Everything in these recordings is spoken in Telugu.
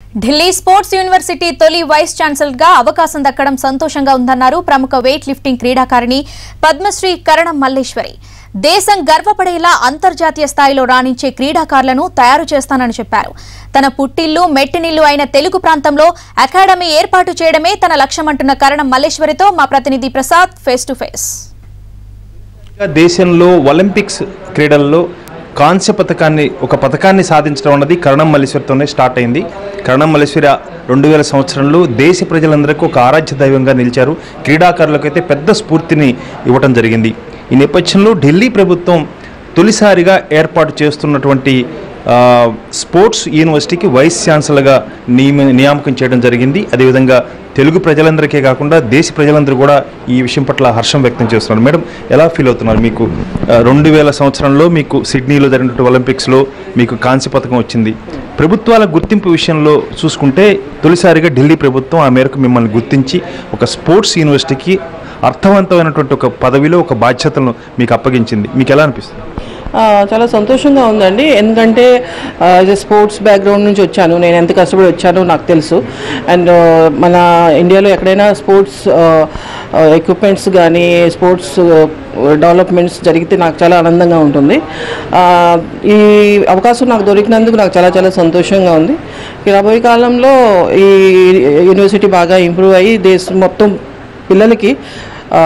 ఢిల్లీ స్పోర్ట్స్ యూనివర్సిటీ తొలి వైస్ ఛాన్సలర్ గా అవకాశం దక్కడం సంతోషంగా ఉందన్నారు ప్రముఖ వెయిట్ లిఫ్టింగ్ క్రీడాకారిణి పద్మశ్రీ కరణం మల్లేశ్వరి దేశం గర్వపడేలా అంతర్జాతీయ స్థాయిలో రాణించే క్రీడాకారులను తయారు చేస్తానని చెప్పారు తన పుట్టిల్లు మెట్టినిల్లు అయిన తెలుగు ప్రాంతంలో అకాడమీ ఏర్పాటు చేయడమే తన లక్ష్యమంటున్న కరణం మల్లేశ్వరితో మా ప్రతినిధి ప్రసాద్ ఫేస్ టు ఫేస్ దేశంలో ఒలింపిక్స్ క్రీడల్లో కాంస్య పథకాన్ని ఒక పథకాన్ని సాధించడం అన్నది కరణం మల్లేశ్వరితోనే స్టార్ట్ అయింది కరణం మల్లేశ్వరి రెండు వేల సంవత్సరంలో దేశ ప్రజలందరికీ ఒక ఆరాధ్య దైవంగా నిలిచారు క్రీడాకారులకైతే పెద్ద స్ఫూర్తిని ఇవ్వటం జరిగింది ఈ నేపథ్యంలో ఢిల్లీ ప్రభుత్వం తొలిసారిగా ఏర్పాటు చేస్తున్నటువంటి ఆ, స్పోర్ట్స్ యూనివర్సిటీకి వైస్ ఛాన్సలర్గా నియమ నియామకం చేయడం జరిగింది అదేవిధంగా తెలుగు ప్రజలందరికీ కాకుండా దేశ ప్రజలందరూ కూడా ఈ విషయం పట్ల హర్షం వ్యక్తం చేస్తున్నారు మేడం ఎలా ఫీల్ అవుతున్నారు మీకు ఆ, రెండు వేల సంవత్సరంలో మీకు సిడ్నీలో జరిగినటువంటి ఒలింపిక్స్లో మీకు కాంస్య పథకం వచ్చింది ప్రభుత్వాల గుర్తింపు విషయంలో చూసుకుంటే తొలిసారిగా ఢిల్లీ ప్రభుత్వం ఆ మేరకు మిమ్మల్ని గుర్తించి ఒక స్పోర్ట్స్ యూనివర్సిటీకి అర్థవంతమైనటువంటి ఒక పదవిలో ఒక బాధ్యతలను మీకు అప్పగించింది మీకు ఎలా అనిపిస్తుంది ఆ, చాలా సంతోషంగా ఉందండి ఎందుకంటే యాజ్ స్పోర్ట్స్ బ్యాక్గ్రౌండ్ నుంచి వచ్చాను నేను ఎంత కష్టపడి వచ్చానో నాకు తెలుసు అండ్ మన ఇండియాలో ఎక్కడైనా స్పోర్ట్స్ ఎక్విప్మెంట్స్ కానీ స్పోర్ట్స్ డెవలప్మెంట్స్ జరిగితే నాకు చాలా ఆనందంగా ఉంటుంది ఆ, ఈ అవకాశం నాకు దొరికినందుకు నాకు చాలా చాలా సంతోషంగా ఉంది ఈ రాబోయే కాలంలో ఈ యూనివర్సిటీ బాగా ఇంప్రూవ్ అయ్యి దేశం మొత్తం పిల్లలకి ఆ,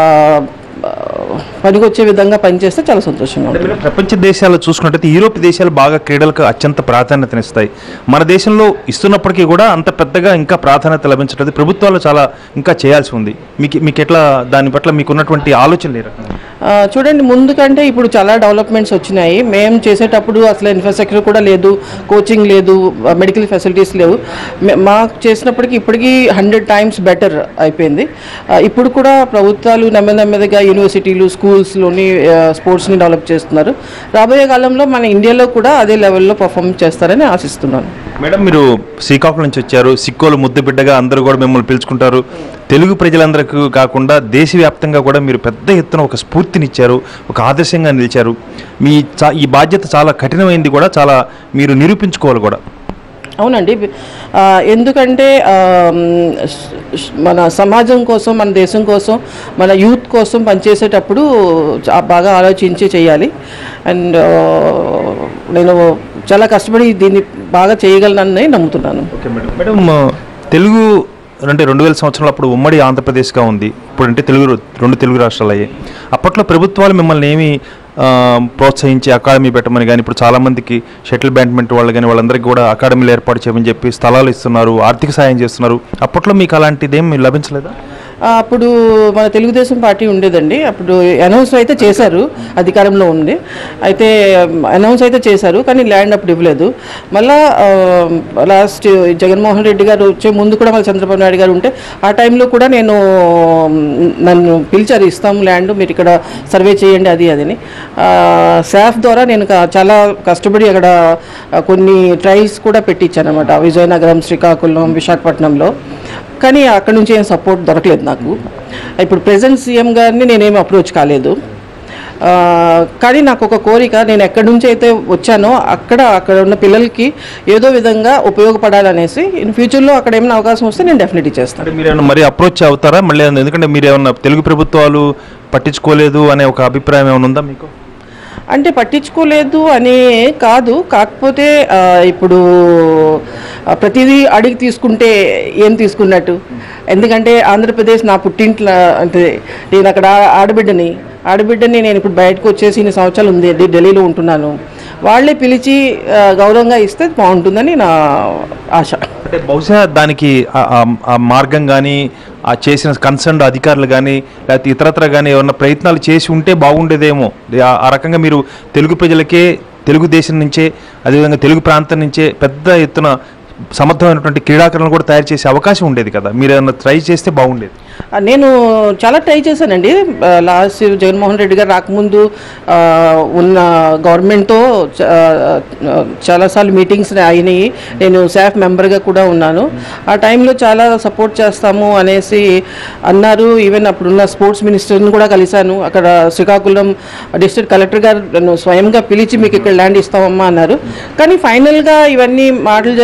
పనికొచ్చే విధంగా పనిచేస్తే చాలా సంతోషంగా ఉంటుంది అంటే ప్రపంచ దేశాలు చూసుకున్నట్టయితే యూరోప్ దేశాలు బాగా క్రీడలకు అత్యంత ప్రాధాన్యతనిస్తాయి మన దేశంలో ఇస్తున్నప్పటికీ కూడా అంత పెద్దగా ఇంకా ప్రాధాన్యత లభించట్లేదు ప్రభుత్వాలు చాలా ఇంకా చేయాల్సి ఉంది మీకు మీకు ఎట్లా దాని పట్ల మీకున్నటువంటి ఆలోచన లేరు ఆ, చూడండి ముందు కంటే ఇప్పుడు చాలా డెవలప్మెంట్స్ వచ్చినాయి మేము చేసేటప్పుడు అసలు ఇన్ఫ్రాస్ట్రక్చర్ కూడా లేదు కోచింగ్ లేదు మెడికల్ ఫెసిలిటీస్ లేవు మే- మాకు చేసినప్పటికీ ఇప్పటికీ హండ్రెడ్ టైమ్స్ బెటర్ అయిపోయింది ఆ, ఇప్పుడు కూడా ప్రభుత్వాలు నెమ్మది నెమ్మదిగా యూనివర్సిటీలు స్కూల్స్లోని స్పోర్ట్స్ని డెవలప్ చేస్తున్నారు రాబోయే కాలంలో మన ఇండియాలో కూడా అదే లెవెల్లో పర్ఫామ్ చేస్తారని ఆశిస్తున్నాను మేడం మీరు శ్రీకాకుళం నుంచి వచ్చారు సిక్కోలు ముద్దు బిడ్డగా అందరూ కూడా మిమ్మల్ని పిలుచుకుంటారు తెలుగు ప్రజలందరికీ కాకుండా దేశవ్యాప్తంగా కూడా మీరు పెద్ద ఎత్తున ఒక స్ఫూర్తినిచ్చారు ఒక ఆదర్శంగా నిలిచారు మీ చా- ఈ బాధ్యత చాలా కఠినమైంది కూడా చాలా మీరు నిరూపించుకోవాలి కూడా అవునండి ఆ, ఎందుకంటే ఆ, మ్, స్- స్- మన సమాజం కోసం మన దేశం కోసం మన యూత్ కోసం పనిచేసేటప్పుడు చా- బాగా ఆలోచించి చేయాలి అండ్ ఆ, నేను చాలా కష్టపడి దీన్ని బాగా చేయగలనని నమ్ముతున్నాను ఓకే మేడం మేడం తెలుగు అంటే రెండు వేల సంవత్సరంలో అప్పుడు ఉమ్మడి ఆంధ్రప్రదేశ్గా ఉంది ఇప్పుడు అంటే తెలుగు రెండు తెలుగు రాష్ట్రాలు అయ్యాయి అప్పట్లో ప్రభుత్వాలు మిమ్మల్ని ఏమి ఆ, ప్రోత్సహించి అకాడమీ పెట్టమని కానీ ఇప్పుడు చాలామందికి షటిల్ బ్యాడ్మింటన్ వాళ్ళు కానీ వాళ్ళందరికీ కూడా అకాడమీలు ఏర్పాటు చేయమని చెప్పి స్థలాలు ఇస్తున్నారు ఆర్థిక సాయం చేస్తున్నారు అప్పట్లో మీకు అలాంటిది ఏమి లభించలేదా ఆ, అప్పుడు మన తెలుగుదేశం పార్టీ ఉండేదండి అప్పుడు అనౌన్స్ అయితే చేశారు అధికారంలో ఉంది అయితే అనౌన్స్ అయితే చేశారు కానీ ల్యాండ్ అప్పుడు ఇవ్వలేదు మళ్ళా లాస్ట్ జగన్మోహన్ రెడ్డి గారు వచ్చే ముందు కూడా మళ్ళీ చంద్రబాబు నాయుడు గారు ఉంటే ఆ టైంలో కూడా నేను మ్, నన్ను పిలిచారు ఇస్తాం ల్యాండ్ మీరు ఇక్కడ సర్వే చేయండి అది అదని సాఫ్ ద్వారా నేను కా- చాలా కష్టపడి అక్కడ ఆ, కొన్ని ట్రయల్స్ కూడా పెట్టించాను అనమాట విజయనగరం శ్రీకాకుళం విశాఖపట్నంలో కానీ అక్కడ నుంచి ఏం సపోర్ట్ దొరకలేదు నాకు ఇప్పుడు ప్రెసెంట్ సీఎం గారిని నేనేం అప్రోచ్ కాలేదు ఆ, కానీ నాకు ఒక కోరిక నేను ఎక్కడి నుంచి అయితే వచ్చానో అక్కడ అక్కడ ఉన్న పిల్లలకి ఏదో విధంగా ఉపయోగపడాలనేసి ఇన్ ఫ్యూచర్లో అక్కడ ఏమైనా అవకాశం వస్తే నేను డెఫినెట్లీ చేస్తాను అంటే మీరు ఏమన్నా మరి అప్రోచ్ అవుతారా మళ్ళీ ఏమన్నా- ఎందుకంటే మీరు ఏమన్నా తెలుగు ప్రభుత్వాలు పట్టించుకోలేదు అనే ఒక అభిప్రాయం ఏమైనా ఉందా మీకు అంటే పట్టించుకోలేదు అని కాదు కాకపోతే ఆ, ఇప్పుడు ఆ, ప్రతిదీ అడిగి తీసుకుంటే ఏం తీసుకున్నట్టు ఎందుకంటే ఆంధ్రప్రదేశ్ నా పుట్టింట్ల అంటే నేను అక్కడ ఆ- ఆడబిడ్డని ఆడబిడ్డని నేను ఇప్పుడు బయటకు వచ్చేసి ఇన్ని సంవత్సరాలు ఉంది ఢి- ఢిల్లీలో ఉంటున్నాను వాళ్ళే పిలిచి ఆ, గౌరవంగా ఇస్తే బాగుంటుందని నా ఆశ అంటే బహుశా దానికి ఆ- ఆ- ఆ మార్గం కానీ ఆ చేసిన కన్సర్న్ అధికారులు కానీ లేకపోతే ఇతరత్ర కానీ ఏమన్నా ప్రయత్నాలు చేసి ఉంటే బాగుండేదేమో ఆ- ఆ రకంగా మీరు తెలుగు ప్రజలకే తెలుగుదేశం నుంచే అదేవిధంగా తెలుగు ప్రాంతం నుంచే పెద్ద ఎత్తున సమర్థమైనటువంటి క్రీడాకారులను కూడా తయారు చేసే అవకాశం ఉండేది కదా మీరు ఏమన్నా ట్రై చేస్తే బాగుండేది ఆ, నేను చాలా ట్రై చేశానండి ఆ, లాస్ట్ జగన్మోహన్ రెడ్డి గారు రాకముందు ఆ, ఉన్న గవర్నమెంట్తో చ- ఆ, చాలాసార్లు మీటింగ్స్ అయినాయి నేను శాఫ్ మెంబర్గా కూడా ఉన్నాను ఆ టైంలో చాలా సపోర్ట్ చేస్తాము అనేసి అన్నారు ఈవెన్ అప్పుడున్న స్పోర్ట్స్ మినిస్టర్ని కూడా కలిశాను అక్కడ శ్రీకాకుళం డిస్ట్రిక్ట్ కలెక్టర్ గారు నన్ను స్వయంగా పిలిచి మీకు ఇక్కడ ల్యాండ్ ఇస్తామమ్మా అన్నారు కానీ ఫైనల్గా ఇవన్నీ మాటలు జరిగాయి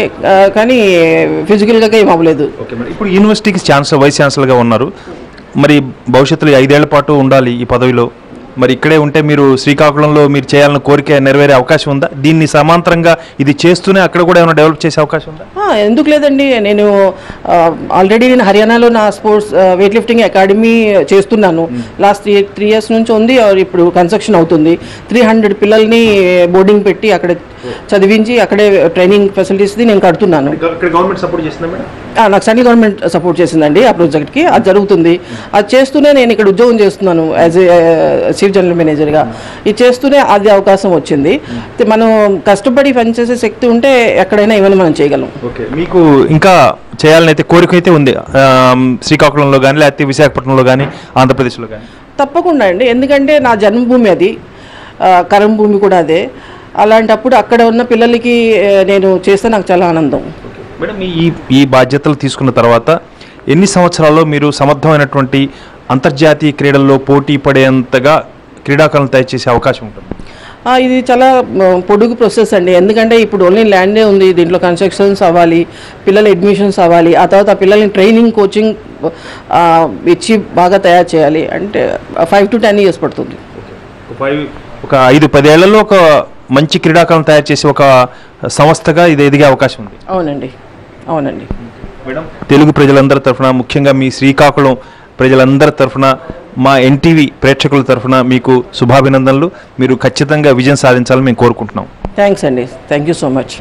ఆ, కానీ ఫిజికల్గా ఏం అవ్వలేదు ఓకే మరి ఇప్పుడు యూనివర్సిటీకి ఛాన్సలర్ వైస్ ఛాన్సలర్గా ఉన్నారు మరి భవిష్యత్తులో ఈ ఐదేళ్ల పాటు ఉండాలి ఈ పదవిలో మరి ఇక్కడే ఉంటే మీరు శ్రీకాకుళంలో మీరు చేయాలన్న కోరిక నెరవేరే అవకాశం ఉందా దీన్ని సమాంతరంగా ఇది చేస్తూనే అక్కడ కూడా ఏమైనా డెవలప్ చేసే అవకాశం ఉందా ఆ, ఎందుకు లేదండి నేను ఆల్రెడీ నేను హర్యానాలో నా స్పోర్ట్స్ వెయిట్ లిఫ్టింగ్ అకాడమీ చేస్తున్నాను లాస్ట్ త్రీ ఇయర్స్ నుంచి ఉంది or ఇప్పుడు కన్స్ట్రక్షన్ అవుతుంది త్రీ హండ్రెడ్ పిల్లల్ని బోర్డింగ్ పెట్టి అక్కడ చదివించి అక్కడే ట్రైనింగ్ ఫెసిలిటీస్ది నేను కడుతున్నాను ఇక్కడ గవర్నమెంట్ సపోర్ట్ చేస్తుందా మేడం ఆ, నాకు సెంట్రల్ గవర్నమెంట్ సపోర్ట్ చేసిందండి ఆ ప్రాజెక్ట్కి అది జరుగుతుంది అది చేస్తూనే నేను ఇక్కడ ఉద్యోగం చేస్తున్నాను యాజ్ ఏ చీఫ్ జనరల్ మేనేజర్గా ఇది చేస్తూనే అది అవకాశం వచ్చింది అయితే మనం కష్టపడి పనిచేసే శక్తి ఉంటే ఎక్కడైనా ఏమైనా మనం చేయగలం ఓకే మీకు ఇంకా చేయాలని అయితే కోరిక అయితే ఉంది ఆ, శ్రీకాకుళంలో కానీ లేకపోతే విశాఖపట్నంలో కానీ ఆంధ్రప్రదేశ్లో కానీ తప్పకుండా అండి ఎందుకంటే నా జన్మభూమి అది ఆ, కరం భూమి కూడా అదే అలాంటప్పుడు అక్కడ ఉన్న పిల్లలకి ఆ, నేను చేస్తే నాకు చాలా ఆనందం మేడం మీ ఈ ఈ బాధ్యతలు తీసుకున్న తర్వాత ఎన్ని సంవత్సరాల్లో మీరు సమర్థమైనటువంటి అంతర్జాతీయ క్రీడల్లో పోటీ పడేంతగా క్రీడాకారులను తయారు చేసే అవకాశం ఉంటుంది ఆ, ఇది చాలా మ, పొడుగు ప్రాసెస్ అండి ఎందుకంటే ఇప్పుడు ఓన్లీ ల్యాండే ఉంది దీంట్లో కన్స్ట్రక్షన్స్ అవ్వాలి పిల్లల అడ్మిషన్స్ అవ్వాలి ఆ తర్వాత ఆ పిల్లల్ని ట్రైనింగ్ కోచింగ్ ఆ, ఇచ్చి బాగా తయారు చేయాలి అంటే ఫైవ్ టు టెన్ ఇయర్స్ పడుతుంది ఒక ఫైవ్ ఒక ఐదు పదేళ్లలో ఒక మంచి క్రీడాకారులను తయారు చేసే ఒక సంస్థగా ఇది ఎదిగే అవకాశం ఉంది అవునండి అవునండి మేడం తెలుగు ప్రజలందరి తరఫున ముఖ్యంగా మీ శ్రీకాకుళం ప్రజలందరి తరఫున మా ఎన్టీవీ ప్రేక్షకుల తరఫున మీకు శుభాభినందనలు మీరు ఖచ్చితంగా విజయం సాధించాలని మేము కోరుకుంటున్నాం థ్యాంక్స్ అండి థ్యాంక్ యూ సో మచ్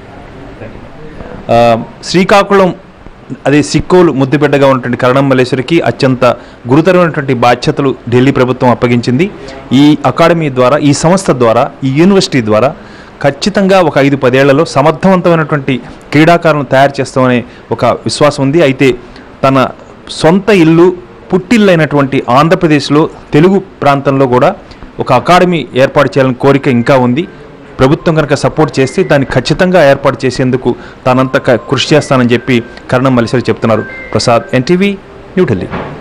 ఆ, శ్రీకాకుళం అదే సిక్కోలు ముద్దుబిడ్డగా ఉన్నటువంటి కరణం మల్లేశ్వరికి అత్యంత గురుతరమైనటువంటి బాధ్యతలు ఢిల్లీ ప్రభుత్వం అప్పగించింది ఈ అకాడమీ ద్వారా ఈ సంస్థ ద్వారా ఈ యూనివర్సిటీ ద్వారా ఖచ్చితంగా ఒక ఐదు పదేళ్లలో సమర్థవంతమైనటువంటి క్రీడాకారులను తయారు చేస్తామనే ఒక విశ్వాసం ఉంది అయితే తన సొంత ఇల్లు పుట్టిల్లైనటువంటి ఆంధ్రప్రదేశ్లో తెలుగు ప్రాంతంలో కూడా ఒక అకాడమీ ఏర్పాటు చేయాలని కోరిక ఇంకా ఉంది ప్రభుత్వం కనుక సపోర్ట్ చేస్తే దాన్ని ఖచ్చితంగా ఏర్పాటు చేసేందుకు తానంత క- కృషి చేస్తానని చెప్పి కరణం మల్లేశ్వరి చెప్తున్నారు ప్రసాద్ ఎన్టీవీ న్యూఢిల్లీ